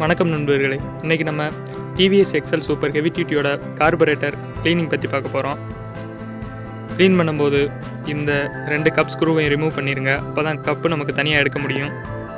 வணக்கம் நண்பர்களே இன்றைக்கி நம்ம டிவிஎஸ் எக்ஸல் சூப்பர் ஹெவி டியூட்டியோட கார்பரேட்டர் க்ளீனிங் பற்றி பார்க்க போகிறோம் க்ளீன் பண்ணும்போது இந்த ரெண்டு கப் ஸ்க்ரூவையும் ரிமூவ் பண்ணிடுங்க அப்போ தான் கப்பு நமக்கு தனியாக எடுக்க முடியும்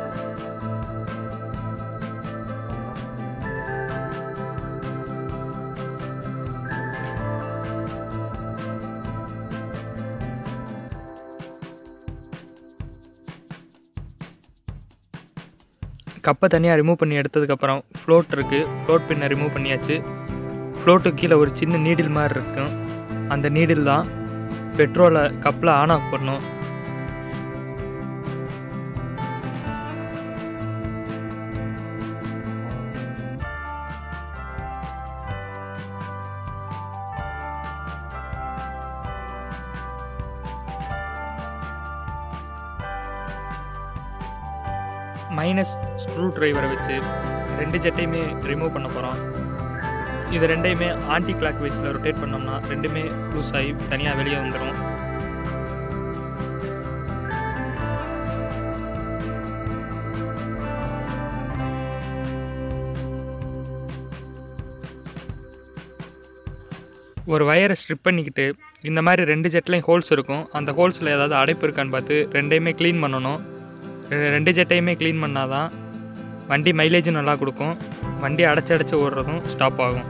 கப்பை தனியாக ரிமூவ் பண்ணி எடுத்ததுக்கப்புறம் ஃப்ளோட் இருக்குது ஃப்ளோட் பின்னை ரிமூவ் பண்ணியாச்சு ஃப்ளோட்டுக்கு கீழே ஒரு சின்ன நீடில் மாதிரி இருக்கும் அந்த நீடில் தான் பெட்ரோலை கப்பில் ஆன் ஆஃப் பண்ணணும் மைனஸ் ஸ்க்ரூ டிரைவரை வச்சு ரெண்டு ஜெட்டையுமே ரிமூவ் பண்ண போகிறோம் இது ரெண்டையுமே ஆன்டி கிளாக் வைஸில் ரொட்டேட் பண்ணோம்னா ரெண்டுமே லூஸ் ஆகி தனியாக வெளியே வந்துடும் ஒரு வயரை ஸ்ட்ரிப் பண்ணிக்கிட்டு இந்த மாதிரி ரெண்டு ஜெட்லையும் ஹோல்ஸ் இருக்கும் அந்த ஹோல்ஸில் ஏதாவது அடைப்பு இருக்கான்னு பார்த்து ரெண்டையுமே க்ளீன் பண்ணணும் ரெ- ரெண்டு ஜெட்டையுமே க்ளீன் பண்ணால் தான் வண்டி மைலேஜும் நல்லா கொடுக்கும் வண்டி அடைச்சி அடைச்சி ஓடுறதும் ஸ்டாப் ஆகும்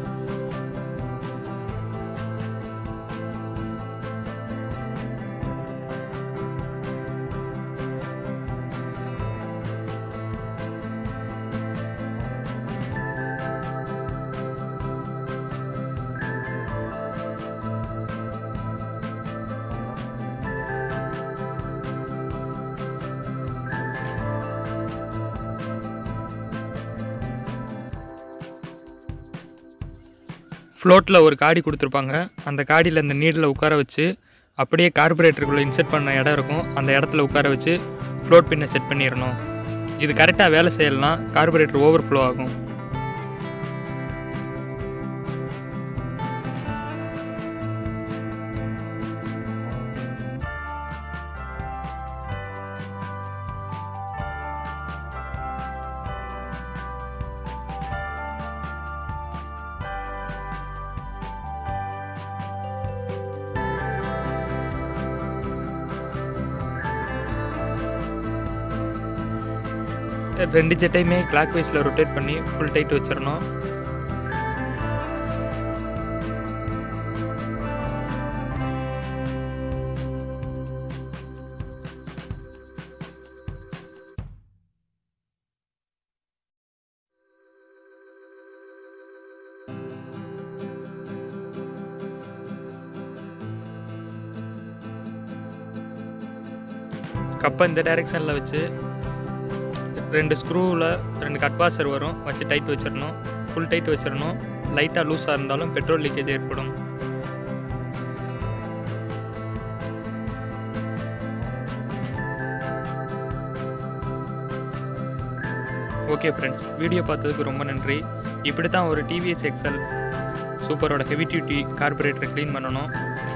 ஃப்ளோட்டில் ஒரு காடி கொடுத்துருப்பாங்க அந்த காடியில் அந்த நீடில் உட்கார வச்சு அப்படியே கார்பரேட்டருக்குள்ளே இன்செர்ட் பண்ண இடம் இருக்கும் அந்த இடத்துல உட்கார வச்சு ஃப்ளோட் பின்னை செட் பண்ணிடணும் இது கரெக்டாக வேலை செய்யலாம் கார்பரேட்டர் ஓவர் ஃப்ளோ ஆகும் ரெண்டு ஜெட்டையுமே கிளாக் வைஸில் ரொட்டேட் பண்ணி ஃபுல் டைட் வச்சிடணும் கப்பை இந்த டைரெக்ஷனில் வச்சு ரெண்டு ஸ்க்ரூவில் ரெண்டு கட் வாஷர் வரும் வச்சு டைட் வச்சிடணும் ஃபுல் டைட் வச்சிடணும் லைட்டாக லூஸாக இருந்தாலும் பெட்ரோல் லீக்கேஜ் ஏற்படும் ஓகே ஃப்ரெண்ட்ஸ் வீடியோ பார்த்ததுக்கு ரொம்ப நன்றி இப்படி தான் ஒரு டிவிஎஸ் எக்ஸல் சூப்பரோட ஹெவி டியூட்டி கார்பரேட்டரை க்ளீன் பண்ணணும்